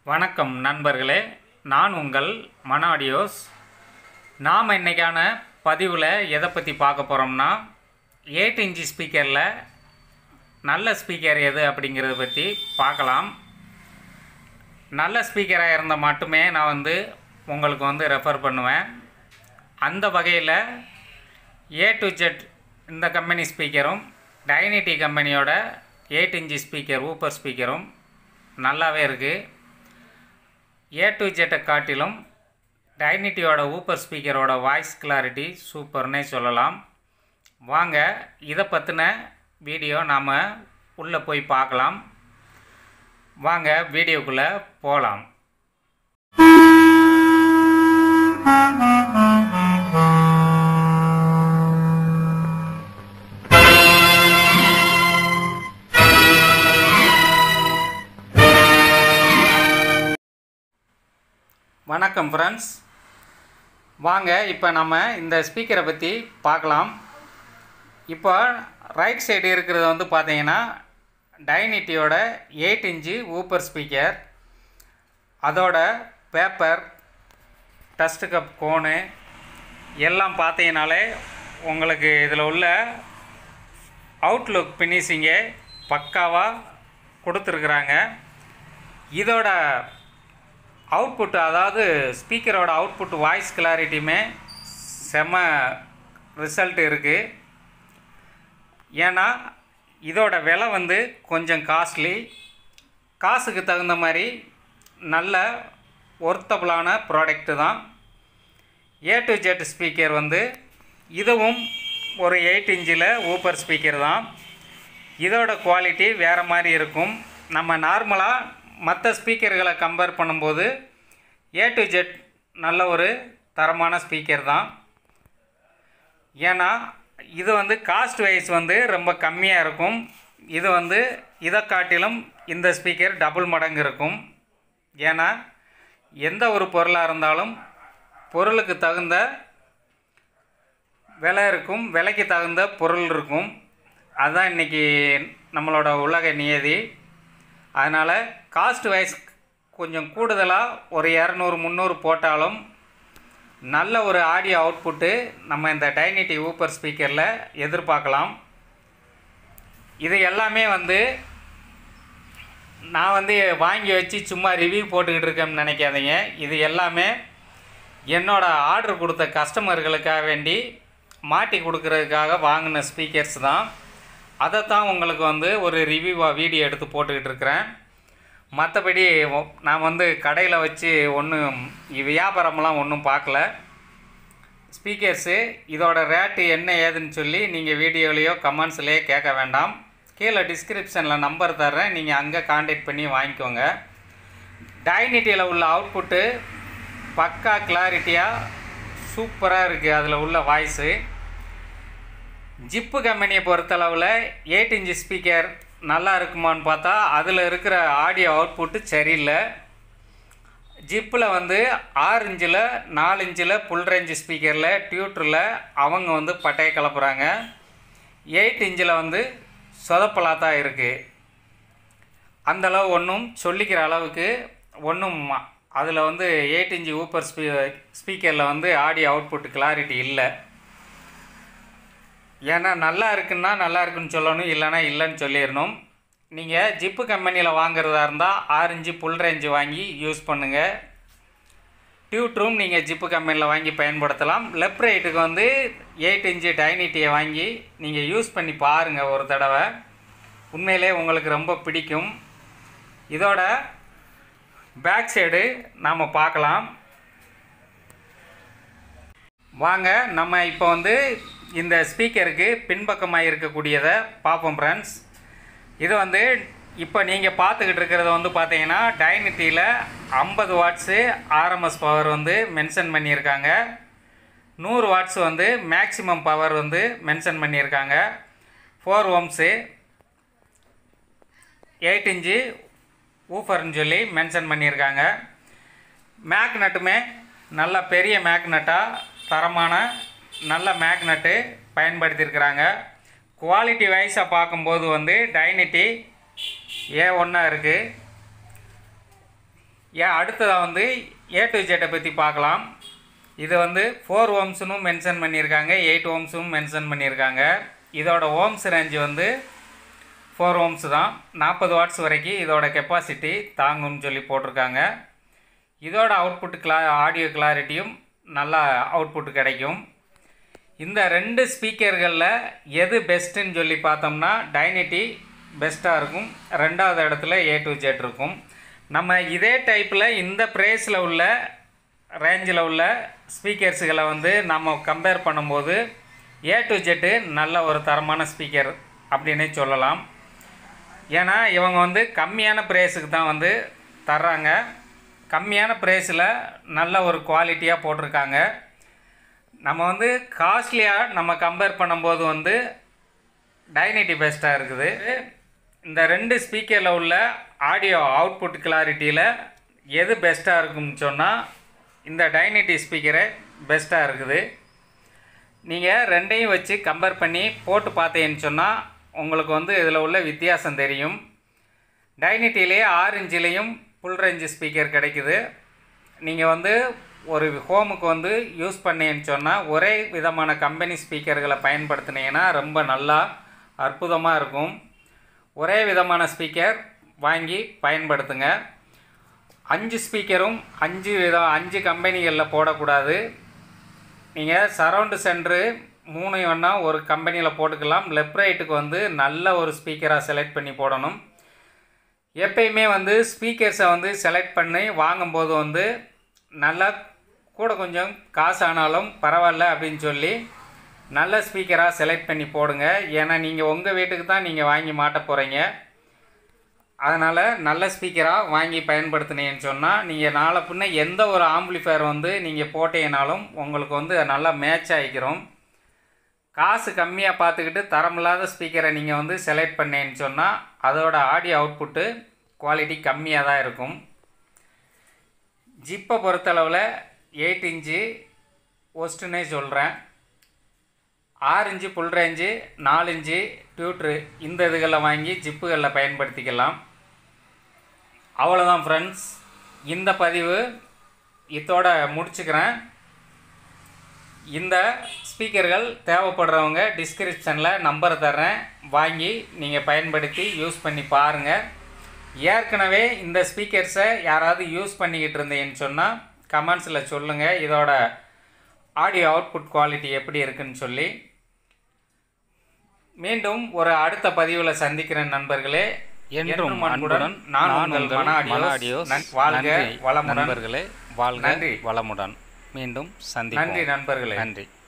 வணக்கம் நண்பர்களே நான் உங்கள் மன ஆடியோஸ் நாம் இன்றைக்கான பதிவில் எதை பற்றி பார்க்க போகிறோம்னா எயிட் இன்ச்சு ஸ்பீக்கரில் நல்ல ஸ்பீக்கர் எது அப்படிங்கிறத பற்றி பார்க்கலாம் நல்ல ஸ்பீக்கராக இருந்தால் மட்டுமே நான் வந்து உங்களுக்கு வந்து ரெஃபர் பண்ணுவேன் அந்த வகையில் ஏ டு ஜெட் இந்த கம்பெனி ஸ்பீக்கரும் டைனிட்டி கம்பெனியோட எயிட் இன்ச்சு ஸ்பீக்கர் ஊப்பர் ஸ்பீக்கரும் நல்லாவே இருக்குது ஏ டு ஜெட்டை காட்டிலும் டைனிட்டியோட ஊப்பர் ஸ்பீக்கரோட வாய்ஸ் கிளாரிட்டி சூப்பர்னே சொல்லலாம் வாங்க இதை பற்றின வீடியோ நாம் உள்ளே போய் பார்க்கலாம் வாங்க வீடியோக்குள்ளே போகலாம் வணக்கம் ஃப்ரெண்ட்ஸ் வாங்க இப்போ நம்ம இந்த ஸ்பீக்கரை பற்றி பார்க்கலாம் இப்போ ரைட் சைடு இருக்கிறது வந்து பார்த்தீங்கன்னா டைனிட்டியோட எயிட் இன்ச்சு ஊப்பர் ஸ்பீக்கர் அதோட பேப்பர் டஸ்ட் கப் கோனு எல்லாம் பார்த்தீங்கனாலே உங்களுக்கு இதில் உள்ள அவுட்லுக் ஃபினிஷிங்கே பக்காவாக கொடுத்துருக்குறாங்க இதோட அவுட்புட் அதாவது ஸ்பீக்கரோட அவுட்புட் வாய்ஸ் கிளாரிட்டியுமே செம ரிசல்ட் இருக்குது ஏன்னா இதோட விலை வந்து கொஞ்சம் காஸ்ட்லி காசுக்கு தகுந்த மாதிரி நல்ல ஒர்த்தபுளான ப்ராடக்ட்டு தான் ஏ டு ஜெட் ஸ்பீக்கர் வந்து இதுவும் ஒரு எயிட் இன்ச்சில் ஊப்பர் ஸ்பீக்கர் தான் இதோட குவாலிட்டி வேறு மாதிரி இருக்கும் நம்ம நார்மலாக மற்ற ஸ்பீக்கர்களை கம்பேர் பண்ணும்போது ஏ டு ஜெட் நல்ல ஒரு தரமான ஸ்பீக்கர் தான் ஏன்னா இது வந்து காஸ்ட் வைஸ் வந்து ரொம்ப கம்மியாக இருக்கும் இது வந்து இதை காட்டிலும் இந்த ஸ்பீக்கர் டபுள் மடங்கு இருக்கும் ஏன்னா எந்த ஒரு பொருளாக இருந்தாலும் பொருளுக்கு தகுந்த விலை இருக்கும் விலைக்கு தகுந்த பொருள் இருக்கும் அதுதான் இன்றைக்கி நம்மளோட உலக நியதி அதனால் காஸ்ட் வைஸ் கொஞ்சம் கூடுதலாக ஒரு இரநூறு முந்நூறு போட்டாலும் நல்ல ஒரு ஆடியோ அவுட்புட்டு நம்ம இந்த டைனிட்டி ஊப்பர் ஸ்பீக்கரில் எதிர்பார்க்கலாம் இது எல்லாமே வந்து நான் வந்து வாங்கி வச்சு சும்மா ரிவ்யூ போட்டுக்கிட்டு இருக்கேன்னு நினைக்காதீங்க இது எல்லாமே என்னோட ஆர்டர் கொடுத்த கஸ்டமர்களுக்காக வேண்டி மாட்டி கொடுக்கறதுக்காக வாங்கின ஸ்பீக்கர்ஸ் தான் அதை தான் உங்களுக்கு வந்து ஒரு ரிவ்யூவாக வீடியோ எடுத்து போட்டுக்கிட்டு இருக்கிறேன் மற்றபடி நான் வந்து கடையில் வச்சு ஒன்றும் வியாபாரம்லாம் ஒன்றும் பார்க்கல ஸ்பீக்கர்ஸு இதோட ரேட்டு என்ன ஏதுன்னு சொல்லி நீங்கள் வீடியோலேயோ கமெண்ட்ஸ்லேயோ கேட்க வேண்டாம் கீழே டிஸ்கிரிப்ஷனில் நம்பர் தர்றேன் நீங்கள் அங்கே காண்டாக்ட் பண்ணி வாங்கிக்கோங்க டைனிட்டியில் உள்ள அவுட்புட்டு பக்கா கிளாரிட்டியாக சூப்பராக இருக்குது அதில் உள்ள வாய்ஸு ஜிப்பு கம்பெனியை பொறுத்தளவில் எயிட் இன்ச்சு ஸ்பீக்கர் நல்லா இருக்குமான்னு பார்த்தா அதில் இருக்கிற ஆடியோ அவுட்புட்டு சரியில்லை ஜிப்பில் வந்து ஆறு இன்ச்சில் நாலு இன்ச்சில் புல் ரேஞ்சு ஸ்பீக்கரில் டியூட்டரில் அவங்க வந்து பட்டையை கலப்புறாங்க எயிட் இன்ச்சில் வந்து சொதப்பலாக தான் இருக்குது அந்தளவு ஒன்றும் சொல்லிக்கிற அளவுக்கு ஒன்றும் அதில் வந்து எயிட் இன்ச்சு ஊப்பர் ஸ்பீ ஸ்பீக்கரில் வந்து ஆடியோ அவுட்புட் கிளாரிட்டி இல்லை ஏன்னா நல்லா இருக்குன்னா நல்லா இருக்குன்னு சொல்லணும் இல்லைன்னா இல்லைன்னு சொல்லிடணும் நீங்கள் ஜிப்பு கம்பெனியில் வாங்குறதா இருந்தால் ஆரஞ்சு புல் ரேஞ்சு வாங்கி யூஸ் பண்ணுங்கள் டியூட்ரும் நீங்கள் ஜிப்பு கம்பெனியில் வாங்கி பயன்படுத்தலாம் லெஃப்ட் ரைட்டுக்கு வந்து எயிட் இன்ச்சு டைனிட்டியை வாங்கி நீங்கள் யூஸ் பண்ணி பாருங்கள் ஒரு தடவை உண்மையிலே உங்களுக்கு ரொம்ப பிடிக்கும் இதோட பேக் சைடு நாம் பார்க்கலாம் வாங்க நம்ம இப்போ வந்து இந்த ஸ்பீக்கருக்கு பின்பக்கமாக இருக்கக்கூடியதை பார்ப்போம் ஃப்ரெண்ட்ஸ் இது வந்து இப்போ நீங்கள் பார்த்துக்கிட்டு இருக்கிறத வந்து பார்த்தீங்கன்னா டைனிட்டியில் ஐம்பது வாட்ஸு ஆர்எம்எஸ் பவர் வந்து மென்ஷன் பண்ணியிருக்காங்க நூறு வாட்ஸ் வந்து மேக்ஸிமம் பவர் வந்து மென்ஷன் பண்ணியிருக்காங்க ஃபோர் ஓம்ஸு எயிட் இன்ச்சு ஊஃபர்னு சொல்லி மென்ஷன் பண்ணியிருக்காங்க மேக்னட்டுமே நல்ல பெரிய மேக்னட்டாக தரமான நல்ல மேக்னட்டு பயன்படுத்தியிருக்கிறாங்க குவாலிட்டி வைஸாக பார்க்கும்போது வந்து டைனிட்டி ஏ ஒன்றா இருக்குது ஏன் அடுத்ததாக வந்து ஏ டு ஜெட்டை பற்றி பார்க்கலாம் இது வந்து ஃபோர் ஓம்ஸ்னு மென்ஷன் பண்ணியிருக்காங்க எயிட் ஓம்ஸும் மென்ஷன் பண்ணியிருக்காங்க இதோட ஓம்ஸ் ரேஞ்சு வந்து ஃபோர் ஓம்ஸ் தான் நாற்பது வாட்ஸ் வரைக்கும் இதோட கெப்பாசிட்டி தாங்கும்னு சொல்லி போட்டிருக்காங்க இதோட அவுட்புட் கிளா ஆடியோ கிளாரிட்டியும் நல்லா அவுட்புட் கிடைக்கும் இந்த ரெண்டு ஸ்பீக்கர்களில் எது பெஸ்ட்டுன்னு சொல்லி பார்த்தோம்னா டைனிட்டி பெஸ்ட்டாக இருக்கும் ரெண்டாவது இடத்துல ஏ டு ஜெட் இருக்கும் நம்ம இதே டைப்பில் இந்த ப்ரைஸில் உள்ள ரேஞ்சில் உள்ள ஸ்பீக்கர்ஸுகளை வந்து நம்ம கம்பேர் பண்ணும்போது ஏ டு ஜெட்டு நல்ல ஒரு தரமான ஸ்பீக்கர் அப்படின்னே சொல்லலாம் ஏன்னா இவங்க வந்து கம்மியான ப்ரைஸுக்கு தான் வந்து தர்றாங்க கம்மியான ப்ரைஸில் நல்ல ஒரு குவாலிட்டியாக போட்டிருக்காங்க நம்ம வந்து காஸ்ட்லியாக நம்ம கம்பேர் பண்ணும்போது வந்து டைனிட்டி பெஸ்ட்டாக இருக்குது இந்த ரெண்டு ஸ்பீக்கரில் உள்ள ஆடியோ அவுட்புட் கிளாரிட்டியில் எது பெஸ்ட்டாக இருக்கும்னு சொன்னால் இந்த டைனிட்டி ஸ்பீக்கரே பெஸ்ட்டாக இருக்குது நீங்கள் ரெண்டையும் வச்சு கம்பேர் பண்ணி போட்டு பார்த்தீங்கன்னு சொன்னால் உங்களுக்கு வந்து இதில் உள்ள வித்தியாசம் தெரியும் டைனிட்டிலேயே ஆறு இன்ச்சிலையும் ஃபுல் ரேஞ்சு ஸ்பீக்கர் கிடைக்குது நீங்கள் வந்து ஒரு ஹோமுக்கு வந்து யூஸ் பண்ணீங்கன்னு சொன்னால் ஒரே விதமான கம்பெனி ஸ்பீக்கர்களை பயன்படுத்தினீங்கன்னா ரொம்ப நல்லா அற்புதமாக இருக்கும் ஒரே விதமான ஸ்பீக்கர் வாங்கி பயன்படுத்துங்க அஞ்சு ஸ்பீக்கரும் அஞ்சு விதம் அஞ்சு கம்பெனிகளில் போடக்கூடாது நீங்கள் சரவுண்டு சென்ட்ரு மூணு வேணா ஒரு கம்பெனியில் போட்டுக்கலாம் லெஃப்ட் ரைட்டுக்கு வந்து நல்ல ஒரு ஸ்பீக்கராக செலக்ட் பண்ணி போடணும் எப்பயுமே வந்து ஸ்பீக்கர்ஸை வந்து செலக்ட் பண்ணி வாங்கும்போது வந்து நல்லா கூட கொஞ்சம் காசு ஆனாலும் பரவாயில்ல அப்படின்னு சொல்லி நல்ல ஸ்பீக்கராக செலக்ட் பண்ணி போடுங்க ஏன்னா நீங்கள் உங்கள் வீட்டுக்கு தான் நீங்கள் வாங்கி மாட்ட போகிறீங்க அதனால் நல்ல ஸ்பீக்கராக வாங்கி பயன்படுத்தினீங்கன்னு சொன்னால் நீங்கள் நாளை பின்ன எந்த ஒரு ஆம்பிளிஃபயர் வந்து நீங்கள் போட்டீங்கனாலும் உங்களுக்கு வந்து நல்லா மேட்ச் ஆகிக்கிறோம் காசு கம்மியாக பார்த்துக்கிட்டு தரமில்லாத ஸ்பீக்கரை நீங்கள் வந்து செலக்ட் பண்ணேன்னு சொன்னால் அதோட ஆடியோ அவுட்புட்டு குவாலிட்டி கம்மியாக தான் இருக்கும் ஜிப்பை பொறுத்தளவில் எயிட் இன்ச்சு ஒஸ்ட்டுன்னே சொல்கிறேன் ஆறு இன்ச்சு ஃபுல் ரேஞ்சு நாலு இன்ச்சு டியூட்ரு இந்த இதுகளில் வாங்கி ஜிப்புகளில் பயன்படுத்திக்கலாம் அவ்வளோதான் ஃப்ரெண்ட்ஸ் இந்த பதிவு இதோட முடிச்சுக்கிறேன் இந்த ஸ்பீக்கர்கள் தேவைப்படுறவங்க டிஸ்கிரிப்ஷனில் நம்பர் தர்றேன் வாங்கி நீங்கள் பயன்படுத்தி யூஸ் பண்ணி பாருங்கள் ஏற்கனவே இந்த ஸ்பீக்கர்ஸை யாராவது யூஸ் பண்ணிக்கிட்டு இருந்தீங்கன்னு சொன்னால் கமெண்ட்ஸில் சொல்லுங்கள் இதோட ஆடியோ அவுட்புட் குவாலிட்டி எப்படி இருக்குன்னு சொல்லி மீண்டும் ஒரு அடுத்த பதிவில் சந்திக்கிறேன் நண்பர்களே என்றும் அன்புடன் அன்புடன் நான் உங்கள் மன மன ஆடியோஸ் ஆடியோஸ் நன்- வாழ்க நன்றி வளமுடன் நண்பர்களே வாழ்க நன்றி. வளமுடன் மீண்டும் நன்றி சந்திப்போம் நண்பர்களே நன்றி